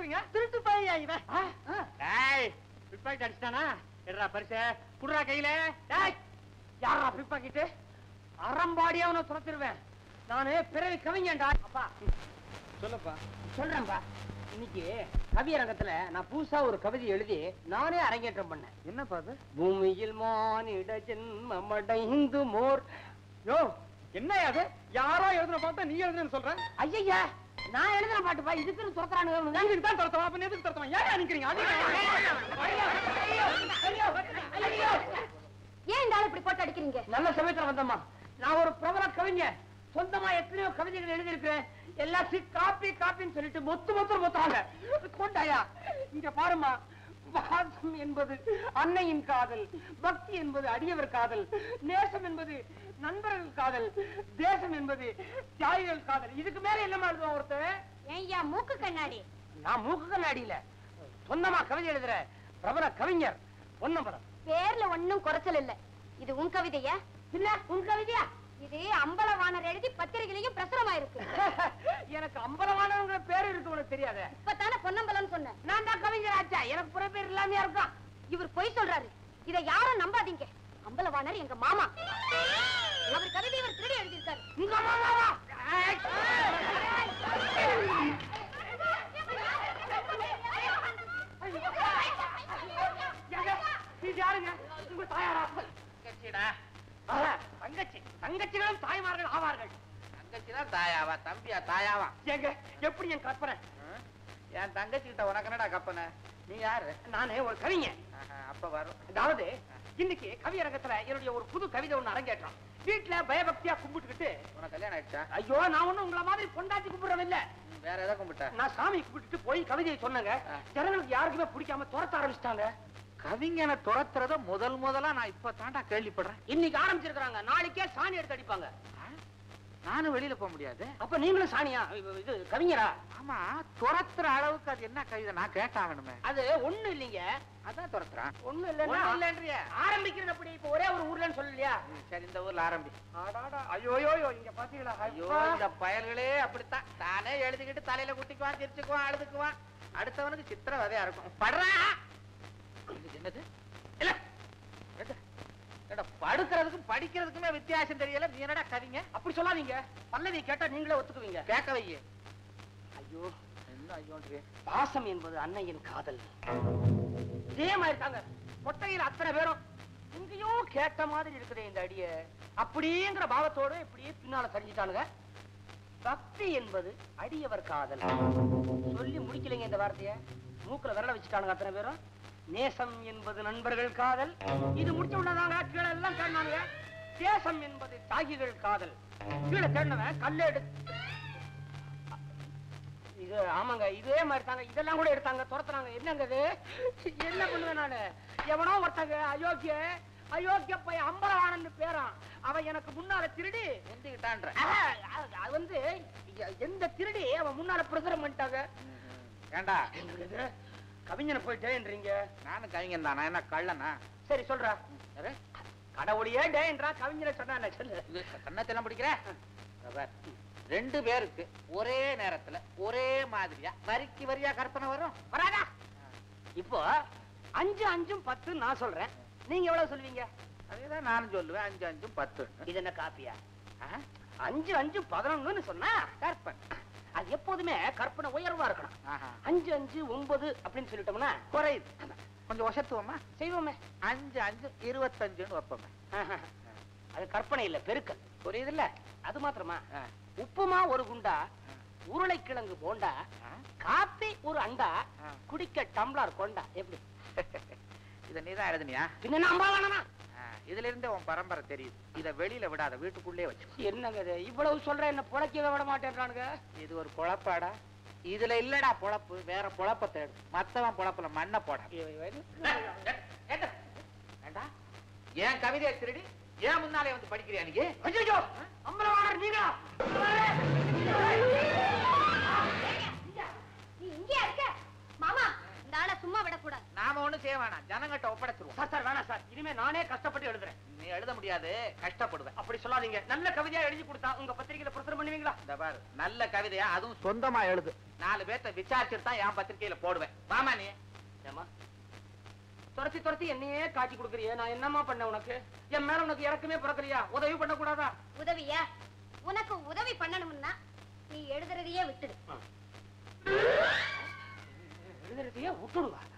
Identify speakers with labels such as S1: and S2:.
S1: சொல்றீங்க
S2: திருட்டு பையா இவன்
S1: ஆ? டேய் பிக்பாக்கெட் அடிச்சிட்டானா எடுறா பரிசு குடுறா கையில டேய் யாரா பிக்பாக்கெட் அறம்பாடியா அவனை துரத்திடுவேன் நானு பிறவி கவிஞன்டா அப்பா
S2: சொல்லப்பா
S1: சொல்றேன்பா இன்னைக்கு கவியரங்கத்துல நான் புதுசா ஒரு கவிதை எழுதி நானே அரங்கேற்றம் பண்ணேன்
S2: என்னப்பா அது
S1: பூமியில் மானிட ஜென்மமடைந்து மோர்
S2: யோ என்ன அது யாரோ எழுதுன பார்த்தா நீ எழுதுனு சொல்ற
S1: ஐயா நான் எழுதுன பாட்டுப்பா இதுக்குன்னு துரத்துறானுங்க
S2: இதுக்கு தான் தரத்தவா அப்ப எதுக்கு தரத்தவா ஏன் நிக்கிறீங்க
S3: ஏன் இந்த ஆளு இப்படி போட்டு அடிக்கிறீங்க
S1: நல்ல சமயத்துல வந்தம்மா நான் ஒரு பிரபல கவிஞர் சொந்தமா எத்தனையோ கவிதைகள் எழுதியிருக்கிறேன் எல்லாத்தையும் காப்பி காப்பின்னு சொல்லிட்டு மொத்து மொத்தம் மொத்தாங்க கொண்டாயா இங்க பாருமா பாசம் என்பது அன்னையின் காதல் பக்தி என்பது அடியவர் காதல் நேசம் என்பது நண்பர்கள் காதல் தேசம் என்பது தியாகிகள் காதல் இதுக்கு மேல என்ன எழுதுவான் ஒருத்தன்
S3: ஏய்யா மூக்கு கண்ணாடி
S1: நான் மூக்கு கண்ணாடியில சொந்தமா கவிதை எழுதுற பிரபல கவிஞர் பொன்னம்பலம்
S3: பேர்ல ஒண்ணும் குறைச்சல் இல்ல இது உன் கவிதையா
S1: இல்ல உன் கவிதையா
S3: இது அம்பலவாணர் எழுதி பத்திரிகையிலையும் பிரசுரமாயிருக்கு
S1: எனக்கு அம்பலமானவங்கிற பேரு இருக்கு உனக்கு தெரியாத
S3: இப்பதானே பொன்னம்பலம் சொன்னேன்
S1: நான் தான் கவிஞர் ஆச்சா எனக்கு புற பேர் இல்லாமையா இருக்கும்
S3: இவர் பொய் சொல்றாரு இதை யாரும் நம்பாதீங்க அம்பலவாணர் எங்க மாமா அவர் கவிதை இவர் திருடி எழுதியிருக்காரு
S1: உங்க மாமாவா ஏய்! ஏங்க, இது யாருங்க உங்க தாயாரா
S4: தங்கச்சிடா
S1: ஆஹா, தங்கச்சி தங்கச்சிகளும் தாய்மார்கள் ஆவார்கள்
S4: தங்கச்சிதான் தாயாவா தம்பியா தாயாவா
S1: ஏங்க எப்படி என் கற்பனை
S4: ம்? என் தங்கச்சி கிட்ட உனக்கு என்னடா கப்பன நீ யாரு
S1: நானே ஒரு கவிஞன்
S4: ஆஹா, அப்ப வரும்
S1: அதாவது இன்னைக்கு கவியரங்கத்துல என்னுடைய ஒரு புது கவிதை ஒண்ணு அரங்கேற்றம் வீட்டுல பயபக்தியா கும்பிட்டுக்கிட்டு
S4: உனக்கு கல்யாணம் ஆயிடுச்சா
S1: ஐயோ நான் ஒண்ணும் உங்கள மாதிரி பொண்டாட்டி கும்பிடுறவன் இல்ல
S4: ம், வேற எதை கும்பிட்ட
S1: நான் சாமி கும்பிட்டுட்டு போய் கவிதையை சொன்னேங்க
S4: ஆ.
S1: ஜனங்களுக்கு யாருக்குமே பிடிக்காம துரத்த ஆரம்பிச்சிட்டாங்க
S4: கவிஞனை துரத்துறத முதல் முதலா நான் இப்ப தாண்டா கேள்விப்படுறேன்
S1: இன்னைக்கு ஆரம்பிச்சிருக்காங்க நாளைக்கே சாணி எடுத்து அடிப்பாங்க
S4: ஆ? நானும் வெளியில போக முடியாது
S1: அப்ப நீங்களும் சாணியா இது- இது கவிஞரா
S4: ஆமா துரத்துற அளவுக்கு அது என்ன கவிதை நான் கேட்டாகணுமே
S1: அது ஒண்ணு இல்லைங்க
S4: அதான் துரத்துறான்
S1: ஒண்ணு
S4: ஒண்ணும்
S1: இல்ல
S4: இல்லைன்றியே.
S1: ஆரம்பிக்கிறது அப்படி இப்ப ஒரே ஒரு ஊர்லன்னு சொல்லலையா
S4: ம், சரி இந்த ஊர்ல ஆரம்பி
S1: ஆடாடா ஐயோயோ இங்க பாத்தீங்களா
S4: ஐயோ
S1: அப்பா.
S4: இந்த பயல்களே அப்படித்தான் தானே எழுதிக்கிட்டு தலையில குட்டிக்குவான் சிரிச்சுக்குவான் அழுதுக்குவான் அடுத்தவனுக்கு சித்திர வதையா இருக்கும் படுறா இது என்னது இல்ல எடு. என்னடா, படுக்கிறதுக்கும் படிக்கிறதுக்குமே வித்தியாசம் தெரியல நீ என்னடா கவிங்க
S1: அப்படி சொல்லாதீங்க பல்லவி கேட்டா நீங்களே ஒத்துக்குவீங்க
S4: கேட்க வையே
S1: ஐயோ
S4: என்ன ஐயோன்றியே
S1: பாசம் என்பது அன்னையின் காதல் இதே மாதிரி தாங்க கொட்டையில் அத்தனை பேரும் எங்கேயோ கேட்ட மாதிரி இருக்குதே இந்த அடிய அப்படிங்கிற பாவத்தோட இப்படியே பின்னால சரிஞ்சிட்டானுங்க பக்தி என்பது அடியவர் காதல் சொல்லி முடிக்கலைங்க இந்த வார்த்தைய மூக்குல விரல வச்சுட்டானுங்க அத்தனை பேரும் நேசம் என்பது நண்பர்கள் காதல் இது முடிச்ச உடனேதாங்க கீழே எல்லாம் தேடினானுங்க தேசம் என்பது தாகிகள் காதல் கீழே தேடினவன் கல்லை எடுத்து இது ஆமாங்க இதே மாதிரி தாங்க இதெல்லாம் கூட எடுத்தாங்க துரத்துறாங்க என்னங்க இது என்ன பண்ணுவேன் நானு எவனோ ஒருத்தங்க அயோக்கிய அயோக்கிய பையன் அம்பலவாணன் பேரான் அவன் எனக்கு முன்னால திருடி
S4: எந்திக்கிட்டான்ற
S1: ஆஹா, அது- அது வந்து எ- எந்த திருடி அவன் முன்னால பிரசுரம் பண்ணிட்டாங்க
S4: ஏண்டா
S1: என்னங்க இது? கவிஞனை போயிட்டேன்றீங்க
S4: நானும் கவிஞன் தானா என்ன கள்ளனா
S1: சரி சொல்றா
S4: யாரு?
S1: கடவுளையே டேன்றா கவிஞனை சொன்னா சொல்லு
S4: இது கண்ணத்தெல்லாம் பிடிக்கிற இதோ பார். ரெண்டு பேருக்கு ஒரே நேரத்துல ஒரே மாதிரியா வரிக்கு வரியா கற்பனை வரும்
S1: வராதா இப்போ அஞ்சு அஞ்சும் பத்து நான் சொல்றேன் நீங்க எவ்வளவு சொல்லுவீங்க
S4: அதேதான் நானும் சொல்லுவேன் அஞ்சு அஞ்சும் பத்து
S1: இது என்ன காப்பியா அஞ்சு அஞ்சு பதினொன்னு சொன்னா கற்பனை அது எப்போதுமே கற்பனை உயர்வா இருக்கணும்
S4: ஆஹா.
S1: அஞ்சு அஞ்சு ஒன்பது அப்படின்னு சொல்லிட்டோம்னா
S4: குறையுது கொஞ்சம் ஒசத்துவோமா
S1: செய்வோமே
S4: அஞ்சு அஞ்சு இருபத்தஞ்சுன்னு வைப்போமே
S1: ஆஹா. அது கற்பனை இல்ல பெருக்கல்
S4: புரியுதுல்ல
S1: அது மாத்திரமா
S4: ஆ.
S1: உப்புமா ஒரு குண்டா உருளைக்கிழங்கு போண்டா
S4: ஆ.
S1: காப்பி ஒரு அண்டா
S4: ஆ.
S1: குடிக்க டம்ளர் கொண்டா எப்படி
S4: இத நீதான் எழுதுனியா
S1: பின்ன நான் அம்பாவானா
S4: ஆ, இதுல இருந்தே உன் பரம்பரை தெரியுது இத வெளியில விடாத வீட்டுக்குள்ளே வச்சு
S1: என்னங்க இது இவ்வளவு சொல்ற என்ன புழைக்கவே விட மாட்டேன்றானுங்க
S4: இது ஒரு பொழப்பாடா இதுல இல்லடா பொழப்பு வேற பொழப்ப தேடு மத்தவன் பொழப்புல மண்ணை போட ஏண்டா என் கவிதையை திருடி ஏன் முன்னாலே வந்து படிக்கிறியா நீ
S1: ஐயோ அம்பலவாணர் நீங்களா
S3: நீ இங்கே இருக்க மாமா இந்த ஆளை சும்மா விடக்கூடாது
S4: நாம ஒண்ணும் செய்ய வேணாம் ஜனங்கிட்ட ஒப்படைச்சிருவோம்
S1: சார் சார் வேணாம் சார் இனிமே நானே கஷ்டப்பட்டு எழுதுறேன்
S4: நீ எழுத முடியாது கஷ்டப்படுவேன்
S1: அப்படி சொல்லாதீங்க நல்ல கவிதையா எழுதி கொடுத்தா உங்க பத்திரிகையில பிரசுரம் பண்ணுவீங்களா
S4: இந்த பாரு நல்ல கவிதையா அதுவும் சொந்தமா எழுது நாலு பேர்த்த விசாரிச்சுட்டு தான் என் பத்திரிக்கையில போடுவேன் வாமா நீ
S1: ஏமா துரத்தி துரத்தி என்னையே காட்டி கொடுக்குறியே நான் என்னம்மா பண்ண உனக்கு என் மேல உனக்கு இறக்கமே பிறக்கறியா உதவி பண்ண கூடாதா
S3: உதவியா உனக்கு உதவி பண்ணணும்னா நீ எழுதுறதையே விட்டுடு
S1: எழுதுறதையே விட்டுடுவா